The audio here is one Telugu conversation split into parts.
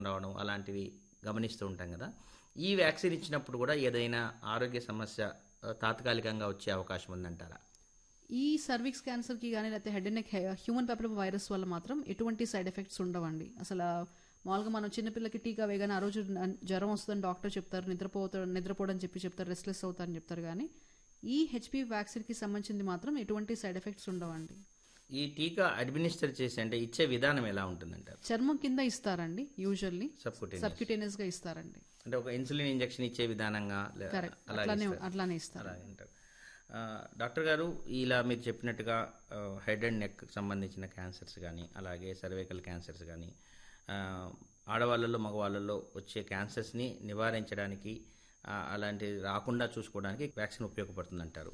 రావడం అలాంటివి గమనిస్తూ ఉంటాం కదా ఈ వ్యాక్సిన్ ఇచ్చినప్పుడు కూడా ఏదైనా ఆరోగ్య సమస్య ఆ, తాత్కాలికంగా వచ్చే అవకాశం ఉందంటారా ఈ సర్విక్స్ క్యాన్సర్కి కానీ లేకపోతే head and neck human papilloma virus వల్ల మాత్రం ఎటువంటి సైడ్ ఎఫెక్ట్స్ ఉండవండి అసలు మామూలుగా మనం చిన్నపిల్లకి టీకా వేయగానే ఆ రోజు న- జ్వరం వస్తుందని డాక్టర్ చెప్తారు నిద్రపోతాడు నిద్రపోవడం చెప్పి చెప్తారు రెస్ట్లెస్ అవుతారని చెప్తారు కానీ ఈ హెచ్పి వ్యాక్సిన్కి సంబంధించింది మాత్రం ఎటువంటి సైడ్ ఎఫెక్ట్స్ ఉండవండి ఈ టీకా అడ్మినిస్టర్ చేసి అంటే ఇచ్చే విధానం ఎలా ఉంటుందంటారు చర్మం కింద ఇస్తారండి యూజువల్లీ సబ్కుటేనియస్ సబ్క్యూటేనియస్ గా ఇస్తారండి అంటే ఒక ఇన్సులిన్ ఇంజెక్షన్ ఇచ్చే విధానంగా లే- కరెక్ట్ అలాగే అట్లానే ఇస్తారు. అట్లానే ఇస్తారు అలాగే అంటారు ఆ, డాక్టర్ గారు ఇలా మీరు చెప్పినట్టుగా హెడ్ అండ్ నెక్ సంబంధించిన క్యాన్సర్స్ కానీ అలాగే సర్వైకల్ క్యాన్సర్స్ కానీ ఆ, ఆడవాళ్ళలో మగవాళ్ళలో వచ్చే క్యాన్సర్స్ని నివారించడానికి ఆ, అలాంటివి రాకుండా చూసుకోవడానికి వ్యాక్సిన్ ఉపయోగపడుతుందంటారు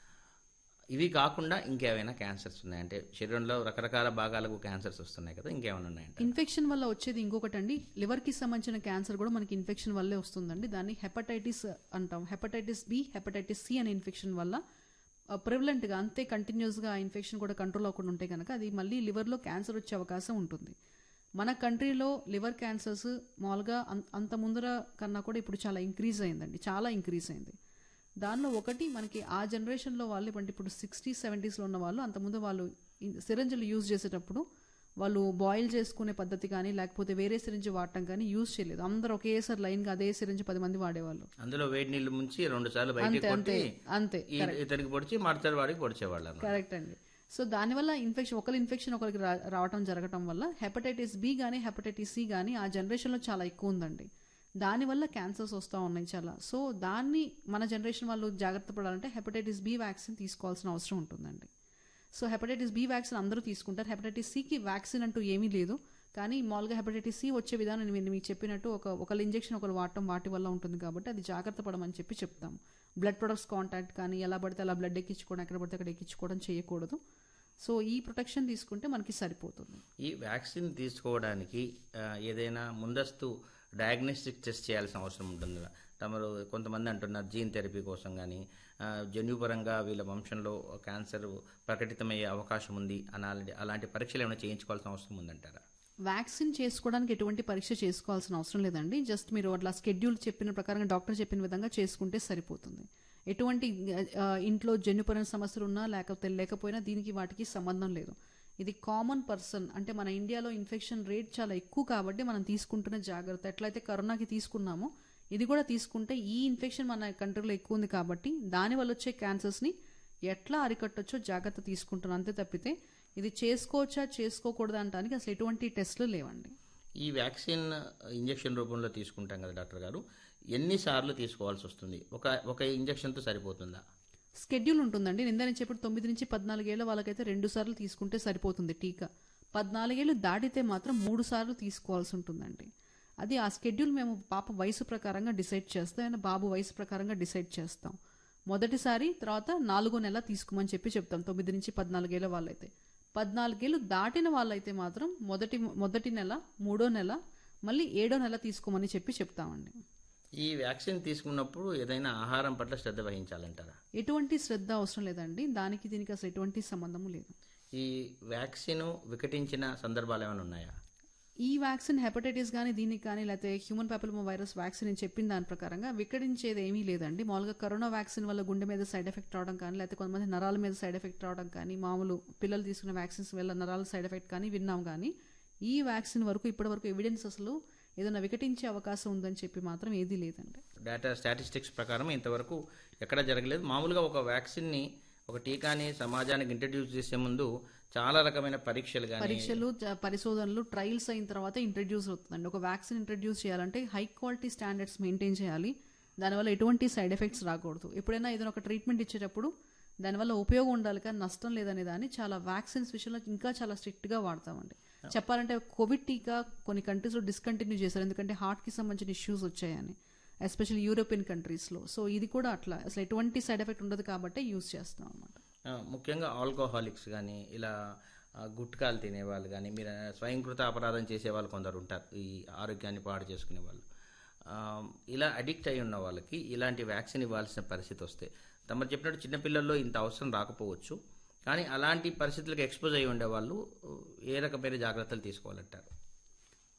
ఇవి కాకుండా ఇంకేమైనా క్యాన్సర్స్ ఉన్నాయంటే శరీరంలో రకరకాల భాగాలకు క్యాన్సర్స్ వస్తున్నాయి కదా ఇంకేమైనా ఉన్నాయంట ఇన్ఫెక్షన్ వల్ల వచ్చేది ఇంకొకటి అండి లివర్ కి సంబంధించిన క్యాన్సర్ కూడా మనకి ఇన్ఫెక్షన్ వల్లే వస్తుందండి దాన్ని హెపటైటిస్ అంటాం హెపటైటిస్ బి హెపటైటిస్ సి అనే ఇన్ఫెక్షన్ వల్ల ప్రివలెంట్ గా అంతే కంటిన్యూస్ గా ఆ ఇన్ఫెక్షన్ కూడా కంట్రోల్ అవ్వకుండా ఉంటే కనుక అది మళ్ళీ liver లో క్యాన్సర్ వచ్చే అవకాశం ఉంటుంది మన కంట్రీలో లివర్ క్యాన్సర్స్ మామూలుగా అం- అంత ముందర కన్నా కూడా ఇప్పుడు చాలా ఇంక్రీజ్ అయిందండి చాలా ఇంక్రీజ్ అయింది దానిలో ఒకటి మనకి ఆ జనరేషన్లో వాళ్ళు అంటే ఇప్పుడు సిక్స్టీ సెవెంటీస్లో ఉన్న వాళ్ళు అంతకుముందు వాళ్ళు సిరంజులు యూజ్ చేసేటప్పుడు వాళ్ళు బాయిల్ చేసుకునే పద్ధతి కానీ లేకపోతే వేరే సిరింజ్ వాడటం కానీ యూజ్ చేయలేదు అందరూ ఒకేసారి లైన్గా అదే సిరింజ్ పది మంది వాడేవాళ్ళు అందులో వేడి నీళ్లు ముంచి రెండు సార్లు బయటికి అంతే అంతే కొట్టి అంతే ఈ- ఇతనికి పొడిచి మడతడి వాడికి పొడిచేవాళ్ళు అన్నమాట. కరెక్ట్ అండి సో దానివల్ల ఇన్ఫెక్షన్ ఒకరి ఇన్ఫెక్షన్ ఒకరికి రా- రావటం జరగటం వల్ల హెపటైటిస్ బి కానీ హెపటైటిస్ సి కానీ ఆ జనరేషన్లో చాలా ఎక్కువ ఉందండి దానివల్ల క్యాన్సర్స్ వస్తూ ఉన్నాయి చాలా సో దాన్ని మన జనరేషన్ వాళ్ళు జాగ్రత్త పడాలంటే హెపటైటిస్ బి వ్యాక్సిన్ తీసుకోవాల్సిన అవసరం ఉంటుందండి సో హెపటైటిస్ బి వ్యాక్సిన్ అందరూ తీసుకుంటారు హెపటైటిస్ సికి వ్యాక్సిన్ అంటూ ఏమీ లేదు కానీ మామూలుగా హెపటైటిస్ సి వచ్చే విధానం నేను మీకు చెప్పినట్టు ఒక ఒకళ్ళు ఇంజెక్షన్ ఒకరు వాడటం వాటి వల్ల ఉంటుంది కాబట్టి అది జాగ్రత్త పడమని చెప్పి చెప్తాము బ్లడ్ ప్రొడక్ట్స్ కాంటాక్ట్ కానీ ఎలా పడితే అలా బ్లడ్ ఎక్కించుకోవడం ఎక్కడ పడితే అక్కడ ఎక్కించుకోవడం చేయకూడదు సో ఈ ప్రొటెక్షన్ తీసుకుంటే మనకి సరిపోతుంది ఈ వ్యాక్సిన్ తీసుకోవడానికి ఆ, ఏదైనా ముందస్తు డయాగ్నోస్టిక్ టెస్ట్ చేయాల్సిన అవసరం ఉంటుంది తమరు కొంతమంది అంటున్నారు జీన్ థెరపీ కోసం కానీ జన్యుపరంగా వీళ్ళ వంశంలో క్యాన్సర్ ప్రకటితమయ్యే అవకాశం ఉంది అనాలి అలాంటి పరీక్షలు ఏమైనా చేయించుకోవాల్సిన అవసరం ఉందంటారా వ్యాక్సిన్ చేసుకోవడానికి ఎటువంటి పరీక్ష చేసుకోవాల్సిన అవసరం లేదండి జస్ట్ మీరు అట్లా స్కెడ్యూల్ చెప్పిన ప్రకారం డాక్టర్ చెప్పిన విధంగా చేసుకుంటే సరిపోతుంది ఎటువంటి ఆ, ఇంట్లో జన్యుపరమైన సమస్యలు ఉన్నా లేకపోతే లేకపోయినా దీనికి వాటికి సంబంధం లేదు ఇది కామన్ పర్సన్ అంటే మన ఇండియాలో ఇన్ఫెక్షన్ రేట్ చాలా ఎక్కువ కాబట్టి మనం తీసుకుంటున్న జాగ్రత్త ఎట్లయితే కరోనాకి తీసుకున్నామో ఇది కూడా తీసుకుంటే ఈ ఇన్ఫెక్షన్ మన కంట్రీలో ఎక్కువ ఉంది కాబట్టి దానివల్ల వచ్చే క్యాన్సర్స్ని ఎట్లా అరికట్టొచ్చో జాగ్రత్త తీసుకుంటున్నాను అంతే తప్పితే ఇది చేసుకోవచ్చా చేసుకోకూడదా అనడానికి అసలు ఎటువంటి టెస్టులు లేవండి ఈ వ్యాక్సిన్ ఇంజెక్షన్ రూపంలో తీసుకుంటాం కదా డాక్టర్ గారు ఎన్నిసార్లు తీసుకోవాల్సి వస్తుంది ఒక ఒక ఇంజెక్షన్తో సరిపోతుందా స్కెడ్యూల్ ఉంటుందండి నిందని చెప్పి తొమ్మిది నుంచి పద్నాలుగేళ్ల వాళ్ళకైతే రెండు సార్లు తీసుకుంటే సరిపోతుంది టీకా పద్నాలుగేళ్ళు దాటితే మాత్రం మూడు సార్లు తీసుకోవాల్సి ఉంటుందండి అది ఆ స్కెడ్యూల్ మేము పాప వయసు ప్రకారంగా డిసైడ్ చేస్తాం ఆయన బాబు వయసు ప్రకారంగా డిసైడ్ చేస్తాం మొదటిసారి తర్వాత నాలుగో నెల తీసుకోమని చెప్పి చెప్తాం తొమ్మిది నుంచి పద్నాలుగేళ్ల వాళ్ళైతే పద్నాలుగేళ్ళు దాటిన వాళ్ళైతే మాత్రం మొదటి మొదటి నెల మూడో నెల మళ్ళీ ఏడో నెల తీసుకోమని చెప్పి చెప్తామండి ఈ వ్యాక్సిన్ తీసుకున్నప్పుడు ఏదైనా ఆహారం పట్ల శ్రద్ధ వహించాలంటారా ఎటువంటి శ్రద్ధ అవసరం లేదండి దానికి దీనికి అసలు ఎటువంటి సంబంధము లేదు ఈ వ్యాక్సిన్ వికటించిన సందర్భాలు ఏమైనా ఉన్నాయా ఈ వ్యాక్సిన్ హెపటైటిస్ కానీ దీనికి కానీ లేకపోతే హ్యూమన్ పాపిలోమా వైరస్ వ్యాక్సిన్ అని చెప్పిన దాని ప్రకారంగా వికటించేది ఏమీ లేదండి మామూలుగా కరోనా వ్యాక్సిన్ వల్ల గుండె మీద సైడ్ ఎఫెక్ట్ రావడం కానీ లేకపోతే కొంతమంది నరాల మీద సైడ్ ఎఫెక్ట్ రావడం కానీ మామూలు పిల్లలు తీసుకున్న వ్యాక్సిన్స్ వల్ల నరాల సైడ్ ఎఫెక్ట్ కానీ విన్నాం కానీ ఈ వ్యాక్సిన్ వరకు ఇప్పటి వరకు ఎవిడెన్స్ అసలు ఏదైనా వికటించే అవకాశం ఉందని చెప్పి మాత్రం ఏదీ లేదండి డేటా స్టాటిస్టిక్స్ ప్రకారం ఇంతవరకు ఎక్కడ జరగలేదు మామూలుగా ఒక వ్యాక్సిన్ని ఒక టీకాని సమాజానికి ఇంట్రడ్యూస్ చేసే ముందు చాలా రకమైన పరీక్షలు కానీ పరీక్షలు జ- పరిశోధనలు ట్రయల్స్ అయిన తర్వాత ఇంట్రడ్యూస్ అవుతుందండి ఒక వ్యాక్సిన్ ఇంట్రడ్యూస్ చేయాలంటే హై క్వాలిటీ స్టాండర్డ్స్ మెయింటైన్ చేయాలి దానివల్ల ఎటువంటి సైడ్ ఎఫెక్ట్స్ రాకూడదు ఎప్పుడైనా ఏదైనా ఒక ట్రీట్మెంట్ ఇచ్చేటప్పుడు దానివల్ల ఉపయోగం ఉండాలి కానీ నష్టం లేదనే దాన్ని చాలా వ్యాక్సిన్స్ విషయంలో ఇంకా చాలా స్ట్రిక్ట్ గా వాడతామండి చెప్పాలంటే కోవిడ్ టీకా కొన్ని కంట్రీస్లో డిస్కంటిన్యూ చేశారు ఎందుకంటే హార్ట్కి సంబంధించిన ఇష్యూస్ వచ్చాయని ఎస్పెషల్లీ యూరోపియన్ కంట్రీస్లో సో ఇది కూడా అట్లా అసలు ఎటువంటి సైడ్ ఎఫెక్ట్ ఉండదు కాబట్టి యూస్ చేస్తాం అనమాట ఆ, ముఖ్యంగా ఆల్కహాలిక్స్ కానీ ఇలా ఆ, గుట్కాలు తినేవాళ్ళు కానీ మీరు స్వయంకృత అపరాధం చేసే వాళ్ళు కొందరు ఉంటారు ఈ ఆరోగ్యాన్ని పాడు చేసుకునే వాళ్ళు ఆ, ఇలా అడిక్ట్ అయి ఉన్న వాళ్ళకి ఇలాంటి వ్యాక్సిన్ ఇవ్వాల్సిన పరిస్థితి వస్తే తమరు చెప్పినట్టు చిన్నపిల్లల్లో ఇంత అవసరం రాకపోవచ్చు కానీ అలాంటి పరిస్థితులకు ఎక్స్పోజ్ అయి ఉండే వాళ్ళు ఏ రకమైన జాగ్రత్తలు తీసుకోవాలంటారు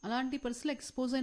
అలాంటి పరిస్థితుల్లో ఎక్స్పోజ్